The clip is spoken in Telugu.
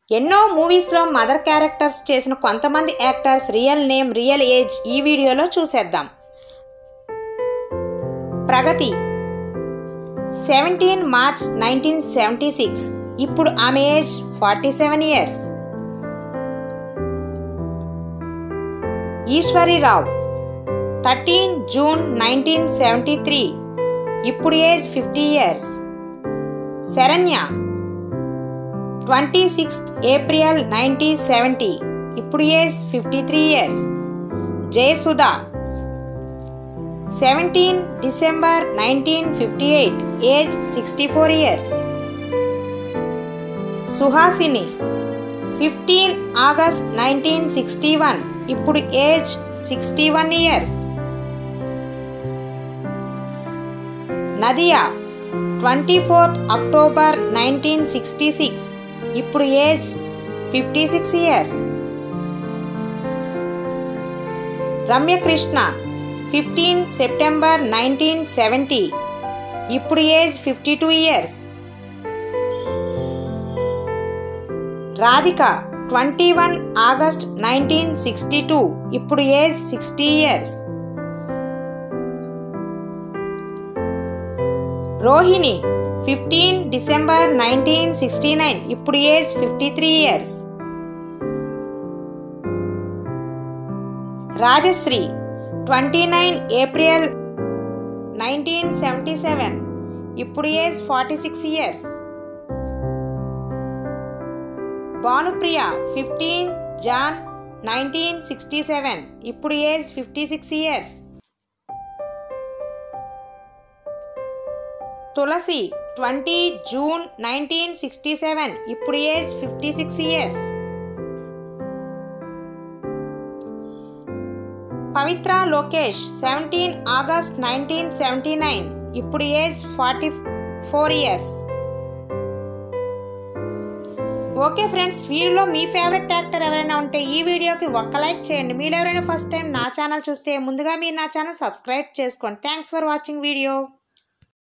ఎన్నో మూవీస్లో మదర్ క్యారెక్టర్స్ చేసిన కొంతమంది actors real name real age ఈ వీడియోలో చూసేద్దాం Pragathi seventeen March nineteen seventy six ఇప్పుడు ఆమె age forty seven years Eswarirao thirteen June nineteen seventy three ఇప్పుడు age fifty years Saranya twenty sixth April nineteen seventy ఇప్పుడు age fifty three years Jayasudha seventeen December nineteen fifty eight age sixty four years Suhasini fifteen August nineteen sixty one ఇప్పుడు age sixty one years Nadiya twenty fourth October nineteen sixty six ఇప్పుడు age fifty six years Ramyakrishna fifteen September nineteen seventy ఇప్పుడు age fifty two years Radhika twenty one August nineteen sixty two ఇప్పుడు age sixty years Rohini fifteen December nineteen sixty nine ఇప్పుడు age fifty three years Rajashree twenty nine April nineteen seventy seven ఇప్పుడు age forty six years Bhanupriya fifteen Jan nineteen sixty seven ఇప్పుడు age fifty six years Tulasi twenty June nineteen sixty seven ఇప్పుడు age fifty six years Pavitra Lokesh seventeen August nineteen seventy nine ఇప్పుడు age forty four years okay friends వీరిలో మీ ఫేవరెట్ యాక్టర్ ఎవరైనా ఉంటే ఈ వీడియోకి ఒక్క లైక్ చేయండి మీరు ఎవరైనా ఫస్ట్ టైం నా ఛానల్ చూస్తే ముందుగా మీరు నా ఛానల్ సబ్స్క్రైబ్ చేసుకోండి థ్యాంక్స్ ఫర్ వాచింగ్ వీడియో